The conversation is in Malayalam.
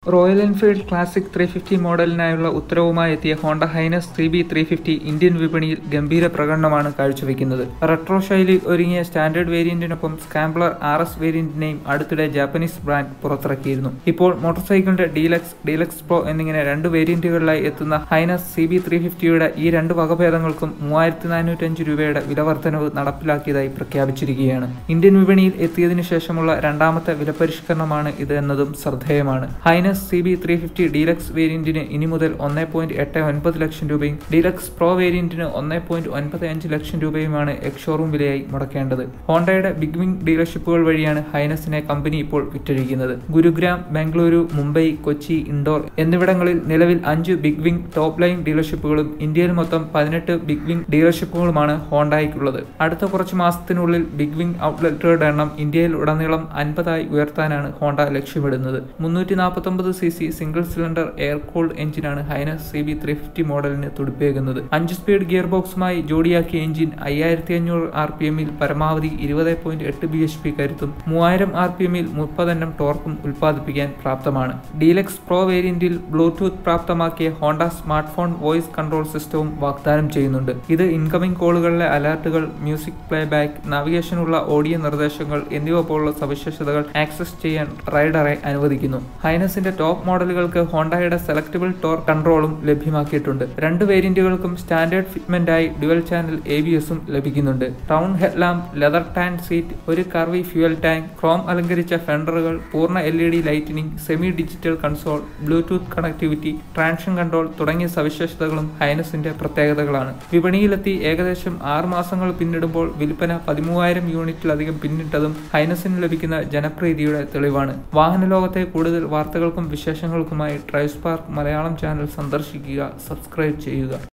royal Enfield Classic three fifty മോഡലിനായുള്ള ഉത്തരവുമായി എത്തിയ Honda Highness three B three fifty Indian വിപണിയിൽ ഗംഭീര പ്രകടനമാണ് കാഴ്ചവെക്കുന്നത് റെട്രോ ശൈലി ഒരുങ്ങിയ സ്റ്റാൻഡേർഡ് വേരിയന്റിനൊപ്പം സ്കാംബ്ലർ ആർ എസ് വേരിയന്റിനെയും അടുത്തിടെ ജാപ്പനീസ് ബ്രാൻഡ് പുറത്തിറക്കിയിരുന്നു ഇപ്പോൾ മോട്ടോർ സൈക്കിളിന്റെ ഡീലക്സ് ഡീലക്സ് പ്രോ എന്നിങ്ങനെ രണ്ട് വേരിയന്റുകളിലായി എത്തുന്ന ഹൈനസ് സി ബി ത്രീ ഫിഫ്റ്റിയുടെ ഈ രണ്ട് വകഭേദങ്ങൾക്കും മൂവായിരത്തി നാനൂറ്റഞ്ച് രൂപയുടെ വിലവർദ്ധനവ് നടപ്പിലാക്കിയതായി പ്രഖ്യാപിച്ചിരിക്കുകയാണ് ഇന്ത്യൻ വിപണിയിൽ എത്തിയതിനു ശേഷമുള്ള രണ്ടാമത്തെ വിലപരിഷ്കരണമാണ് ഇത് എന്നതും ശ്രദ്ധേയമാണ് Highness C B three fifty deluxe വേരിയന്റിന് ഇനി മുതൽ ഒന്ന് പോയിന്റ് എട്ട് ഒൻപത് ലക്ഷം രൂപയും ഡീലക്സ് പ്രോ വേരിയന്റിന് ഒന്ന് പോയിന്റ് ഒൻപത് അഞ്ച് ലക്ഷം രൂപയുമാണ് എക്സ്ഷോറൂം വിലയായി മുടക്കേണ്ടത് ഹോണ്ടയുടെ ബിഗ് വിംഗ് ഡീലർഷിപ്പുകൾ വഴിയാണ് ഹൈനസിനെ കമ്പനി ഇപ്പോൾ വിറ്റഴിക്കുന്നത് ഗുരുഗ്രാം ബംഗളൂരു മുംബൈ കൊച്ചി ഇൻഡോർ എന്നിവിടങ്ങളിൽ നിലവിൽ അഞ്ച് ബിഗ് വിംഗ് ടോപ്പ് ലൈൻ ഡീലർഷിപ്പുകളും ഇന്ത്യയിൽ മൊത്തം പതിനെട്ട് ബിഗ് വിംഗ് ഡീലർഷിപ്പുകളുമാണ് ഹോണ്ടായിക്കുള്ളത് അടുത്ത കുറച്ച് മാസത്തിനുള്ളിൽ ബിഗ് വിംഗ് ഔട്ട്ലെറ്റുകളുടെ എണ്ണം ഇന്ത്യയിൽ ഉടനീളം അൻപതായി ഉയർത്താനാണ് ഹോണ്ട ലക്ഷ്യമിടുന്നത് മുന്നൂറ്റി നാൽപ്പത്തൊമ്പത് C C single cylinder air cooled എഞ്ചിനാണ് Highness C B three fifty മോഡലിന് തുടിപ്പേകുന്നത് അഞ്ച് സ്പീഡ് ഗിയർ ബോക്സുമായി ജോഡിയാക്കിയ എഞ്ചിൻ അയ്യായിരത്തി അഞ്ഞൂറ് ആർ പി എമ്മിൽ പരമാവധി ഇരുപത് പോയിന്റ് എട്ട് ബി എച്ച് പി കരുത്തും മൂവായിരം ആർ പി എമ്മിൽ മുപ്പതെണ്ണം ടോർക്കും ഉൽപ്പാദിപ്പിക്കാൻ പ്രാപ്തമാണ് ഡീലക്സ് പ്രോ വേരിയന്റിൽ ബ്ലൂടൂത്ത് പ്രാപ്തമാക്കിയ Honda smart phone voice control സിസ്റ്റവും വാഗ്ദാനം ചെയ്യുന്നുണ്ട് ഇത് ഇൻകമിംഗ് കോളുകളിലെ അലർട്ടുകൾ മ്യൂസിക് പ്ലേ ബാക്ക് നാവിഗേഷനുള്ള ഓഡിയോ നിർദ്ദേശങ്ങൾ എന്നിവ പോലുള്ള സവിശേഷതകൾ ആക്സസ് ചെയ്യാൻ റൈഡറെ അനുവദിക്കുന്നു ഹൈനസിന്റെ ടോപ്പ് മോഡലുകൾക്ക് ഹോണ്ടയുടെ സെലക്ടബിൾ ടോർ കൺട്രോളും ലഭ്യമാക്കിയിട്ടുണ്ട് രണ്ട് വേരിയന്റുകൾക്കും സ്റ്റാൻഡേർഡ് ഫിറ്റ്മെന്റായി ഡുവൽ ചാനൽ എ ബി എസും ലഭിക്കുന്നുണ്ട് ടൗൺ ഹെഡ്ലാമ്പ് ലെതർ ടാൻ സീറ്റ് ഒരു കർവി ഫ്യൂൽ ടാങ്ക് ക്രോം അലങ്കരിച്ച ഫെൻഡറുകൾ പൂർണ്ണ എൽ ഇ ഡി ലൈറ്റിനിങ് semi digital console Bluetooth connectivity traction control തുടങ്ങിയ സവിശേഷതകളും ഹൈനസിന്റെ പ്രത്യേകതകളാണ് വിപണിയിലെത്തി ഏകദേശം ആറ് മാസങ്ങൾ പിന്നിടുമ്പോൾ വിൽപ്പന പതിമൂവായിരം യൂണിറ്റിലധികം പിന്നിട്ടതും ഹൈനസിന് ലഭിക്കുന്ന ജനപ്രീതിയുടെ തെളിവാണ് വാഹന ലോകത്തെ കൂടുതൽ വാർത്തകൾക്കും വിശേഷങ്ങൾക്കുമായി ഡ്രൈവ് സ്പാർക്ക് മലയാളം ചാനൽ സന്ദർശിക്കുക സബ്സ്ക്രൈബ് ചെയ്യുക